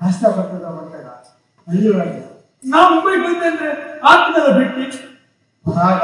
ಕಷ್ಟ ಬರ್ತದ ಬಂದಾಗ ಅಲ್ಲಿ ಒಳಗೆ ನಾ ಮುಂಬೈ ಬಂದೆ ಅಂದ್ರೆ ಆಗ್ತದಲ್ಲ ಭೇಟಿ ಆಗ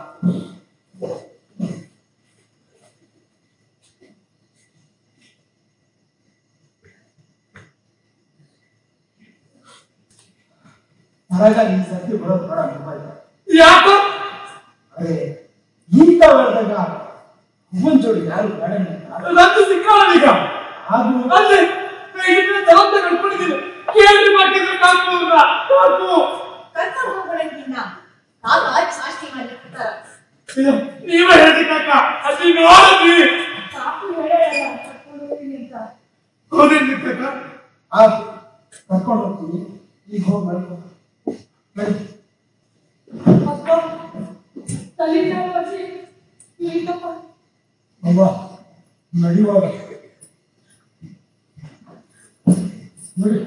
ಹೊರಗ ಈ ಸರ್ತಿ ಬರೋದು ಬೇಡ ಮುಂಬೈ ಯಾಕೋ ಅದೇ ಇಂಥ ಬೆಳೆದಾಗ ಹೂವನ್ ಜೋಡಿ ಯಾರು ಬೇಡ ಅಂತ ನಂದು ಸಿಕ್ಕಾಳೀಗ ಆದ್ರೂ ಅಲ್ಲಿ ಇದನ್ನ ಜವಾಬ್ದಾರಿ ಕಳ್ಕೊಂಡಿದ್ದೀನಿ ಕೇಳಿ ಮಾಡಿದ್ರೆ ಕಾಕು ಅವ್ರನ್ನ. ಕಾಕು ಕರ್ಕೊಂಡು ಹೋಗೋಣಕ್ಕಿನ್ನ ಕಾಗ ಸಾಷ್ಟಿ ಮಾಡ್ಲಿಕ್ಕೆ ಇದು ನೀವೇ ಹೇಳಿ ಕಾಕ ಅಲ್ಲಿ ನೋಡಿದ್ವಿ ಸಾಕು ಹೇಳಲ್ಲ ಕರ್ಕೊಂಡು ಹೋಗ್ತೀನಿ ಅಂತ ಹೌದೇನ್ರಿ ಕಾಕ ಆಯ್ತು ಕರ್ಕೊಂಡು ಹೋಗ್ತೀನಿ ಈಗ ಹೋಗಿ ಮಾಡ್ಕೊಂಡು ನಡಿ. ಅಪ್ಪ ತಲೆನೋವು ಅಜ್ಜಿ ಇಲ್ಲಪ್ಪ ಅವ್ವ ನಡಿಯುವಾಗ ನೋಡಿ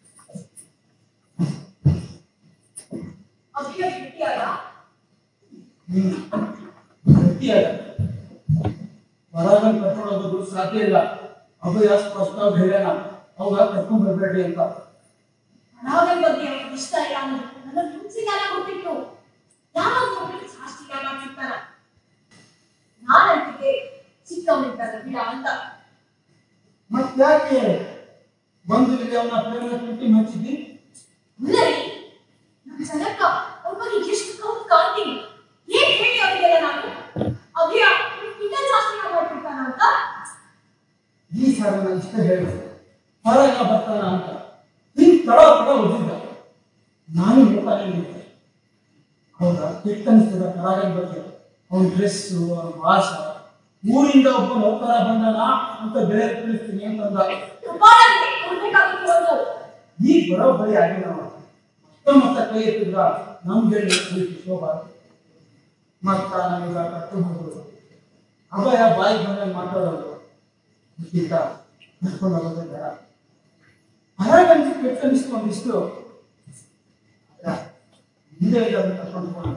ಅಭಿಯ ಭೇಟಿಯಾದ ನೀನು ಗಟ್ಟಿಯಾಗ ಹೊರಗ ಕರ್ಕೊಂಡು ಹೋಗೋದು ಸಾಧ್ಯ ಇಲ್ಲ ಅಭಯ ಸ್ಪಷ್ಟವಾಗಿ ಹೇಳ್ಯಾನ ಅವಾಗ ಕರ್ಕೊಂಡ್ ಬರ್ಬೇಡ್ರಿ ಅಂತ ಹಣದ ಬಗ್ಗೆ ಅವನಿಗೆ ಇಷ್ಟ ಇಲ್ಲ ಅನ್ನೋದು ನನ್ನ ಮುಂಚಿಗಾಲ ಗೊತ್ತಿತ್ತು ಯಾವಾಗ ನೋಡಿದ್ರೆ ಸಾಷ್ಟಿಗಾಲ ಮಾಡ್ತಿರ್ತಾನ ನಾನಂತಿದ್ದೆ ಚಿಕ್ಕವನಿದ್ದಾಗ ಬಿಡ ಅಂತ ಮತ್ತ್ಯಾಕೆ ಬಂದು ಇಲ್ಲಿ ಅವನ ಪ್ರೇಮ ತುಟ್ಟಿ ಹಚ್ಚಿದ್ದಿ ಇಲ್ಲರಿ ನಮ್ಮ ಜನಕ್ಕ ಅವ್ರ ಬಗ್ಗೆ ಎಷ್ಟು ಕೌಂಟ್ ಕಾಣ್ತೀನಿ ಏನ್ ಹೇಳಿ ಅವರಿಗೆಲ್ಲ ನಾನು ಅಭಿಯ ಇಂಥ ಜಾಸ್ತಿ ಮಾಡ್ತಿರ್ತಾನ ಅಂತ ಈ ಸಲ ನಾನು ಇಷ್ಟ ಹೇಳಿದೆ ಹೊರಗ ಬರ್ತಾನ ಅಂತ ಹಿಂಗ್ ತಡ ತಡ ಓದಿದ್ದ ನಾನು ನೋಡ್ತಾನೆ ನಿಂತೆ ಹೌದಾ ಕೆಟ್ಟ ಅನಿಸ್ತದ ಕರಾಗನ್ ಬಗ್ಗೆ ಅವನ ಡ್ರೆಸ್ಸು ಅವನ ಭಾಷ ಊರಿಂದ ಒಬ್ಬ ನೌಕರ ಬಂದನ ಅಂತ ಬೆಳೆ ತಿಳಿಸ್ತೀನಿ ಅಂತಂದ ಕಪಾಲಕ್ಕೆ ಕೊಡ್ಬೇಕಾಗಿತ್ತು ಒಂದು ಈಗ ಬರೋಬ್ಬರಿ ಆಗಿಲ್ಲ ಮತ್ತ ಮತ್ತ ಕೈ ಎತ್ತಿದ್ರ ನಮ್ ಗೆಳೆ ಶೋಭಾ ಮತ್ತ ನಮಗ ಕಟ್ಟು ಹೋಗೋದು ಅಭಯ ಬಾಯಿ ಬಂದಾಗ ಮಾತಾಡೋದು ಇದಕ್ಕಿಂತ ಕರ್ಕೊಂಡು ಹೋಗೋದೇ ಬೇಡ ಹೊರಗಂತೂ ಕೆಟ್ಟ ಅನಿಸ್ತು ಒಂದಿಷ್ಟು ಅದ, ಹಿಂದೆ ಇಲ್ಲ ಅದನ್ನ ಕರ್ಕೊಂಡು ಹೋಗೋಣ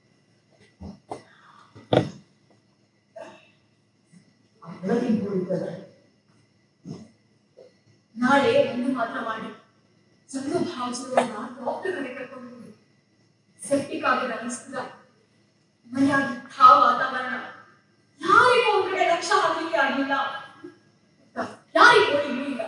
ಆ ಬೆಳಗಿನ ಕುಡಿತಾರೆ ನಾಳೆ ಒಂದು ಮಾತ್ರ ಮಾಡಿ ಚಂದು ಭಾವಿಸಿರೋನ್ನ ಡಾಕ್ಟರ್ ಕಡೆ ಕರ್ಕೊಂಡು ಹೋಗಿ ಸೆಪ್ಟಿಕ್ ಆಗಿದೆ ಅನಿಸ್ತದ ಮನೆಯಾಗಿ ಆ ವಾತಾವರಣ ಯಾರಿಗೂ ಒಂದ್ ಕಡೆ ಲಕ್ಷ ಹಾಕ್ಲಿಕ್ಕೆ ಆಗಿಲ್ಲ ಯಾರಿಗೂ ಇಲ್ಲೂ ಇಲ್ಲ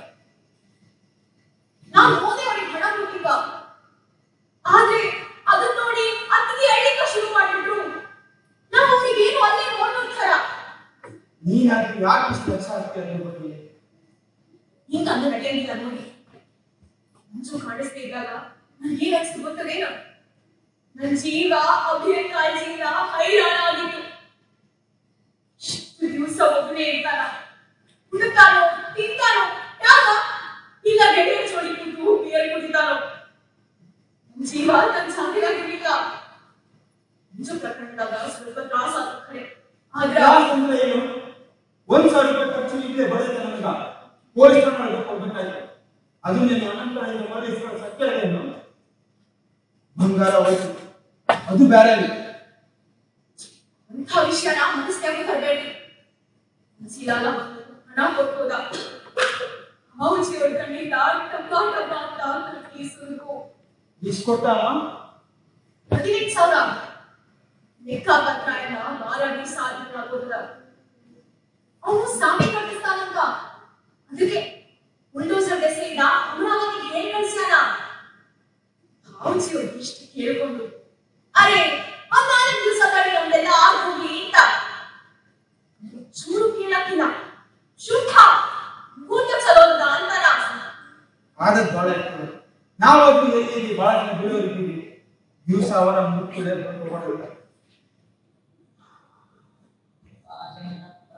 ನಾನು ಹೋದೆ ಅವರಿಗೆ ಹಣ ಕೊಟ್ಟಿಲ್ಲ ಆದ್ರೆ ಅದನ್ನ ನೋಡಿ ಅತ್ತಿಗೆ ಅಳ್ಳಿಕ ಶುರು ಮಾಡಿಬಿಟ್ರು ನಾವು ಅವ್ರಿಗೆ ಏನು ಅಲ್ಲೇ ನೋಡ್ತಾರೆ ನೀನ್ ಯಾಕೆ ಯಾಕೆ ಇಷ್ಟು ಲಕ್ಷ ಆಗ್ತೀಯ ಅದ್ರ ಬಗ್ಗೆ ಹಿಂಗ ಅಂದು ನಡೆಯಂಗಿಲ್ಲ ನೋಡಿ ಮುಂಚು ಕಾಣಿಸ್ತಾ ಇದ್ದಾಗ ನನ್ಗೆ ಏನ್ ಅನ್ಸ್ತು ಗೊತ್ತದೇನು ನನ್ ಜೀವ ಅಭಿಯ ಕಾಳಜಿಯಿಂದ ಹೈರಾಣ ಆಗಿತ್ತು ಇಷ್ಟು ದಿವಸ ಒಬ್ಬನೇ ಇರ್ತಾನ ಹುಡುಕ್ತಾನೋ ತಿಂತಾನೋ ಯಾಕ ಇಲ್ಲ ಗೆಳೆಯ ಜೋಡಿ ಕೂತು ಬಿಯರ್ ಕುಡಿತಾನೋ ನನ್ ಜೀವ ನನ್ ಜಾತಿಯಾಗಿರ್ಲಿಲ್ಲ ಮುಂಚು ಪ್ರಕರಣದಾಗ ಸ್ವಲ್ಪ ತ್ರಾಸ ಆದ ಕಡೆ ಆದ್ರ ಯಾಕೆ ಅಂದ್ರೆ ಏನು ಒಂದ್ ಸಾವಿರ ರೂಪಾಯಿ ಖರ್ಚು ಇಲ್ಲೇ ಬರುತ್ತೆ ನನಗ ಪೊಲೀಸ್ ಕೊಡ್ಬೇಕಾಯ್ತು ಅದು ನೀನು ಅನಂತರ ಮಾಡಿ ಸತ್ಯ ಏನು ಬಂಗಾರ ಹೋಯ್ತು ಅದು ಬೇರೆ ಅಂಥ ವಿಷಯನ ಮನಸ್ಸಿನಾಗೆ ತರಬೇಡಿ ಚೀಲಾಲ ಬಂದು ಹಣ ಕೊಟ್ಟೋದ ಮೌಜಿ ಹೊಡ್ಕೊಂಡಿದ್ದ ಟಪ್ಪ ಟಪ್ಪ ಅಂತ ಕಟ್ಟಿ ಸುರುಕು ಇಷ್ಟು ಕೊಟ್ಟಾನ ಹದಿನೆಂಟು ಸಾವಿರ ಲೆಕ್ಕ ಪತ್ರ ಎಲ್ಲ ಮಾರಾಡಿ ಸಾಧನ ಆಗೋದ ಅವನು ಸಾಮಿ ಕಟ್ಟಿಸ್ತಾನಂತ ಅದಕ್ಕೆ ಬುಲ್ಡೋಸರ್ ದೆಸೆಯಿಂದ ಅಮರಾವತಿಗೆ ಹೇಗೆ ಕಳಿಸ್ಯಾನ ಮೌಜಿ ಅವ್ರು ಇಷ್ಟು ಕೇಳ್ಕೊಂಡು ಅರೆ ಒಂದ್ ನಾಲ್ಕು ದಿವಸ ತಡಿ ನಮ್ದೆಲ್ಲ ಆಗೋಗಿ ಅಂತ ಚೂರು ಕೇಳಕ್ಕಿಲ್ಲ ಶುದ್ಧ ಭೂತ ಚಲೋದ ಅಂತಾರ ಆದದ್ ಬಹಳ ಇರ್ತದೆ ನಾವು ಅದು ಎಲ್ಲಿ ಬಹಳ ಜನ ಬಿಡೋರಿದ್ದೀವಿ ದಿವಸ ಅವರ ಮುಕ್ಕುಳೆ ಬಂದು ಹೋಗೋದಿಲ್ಲ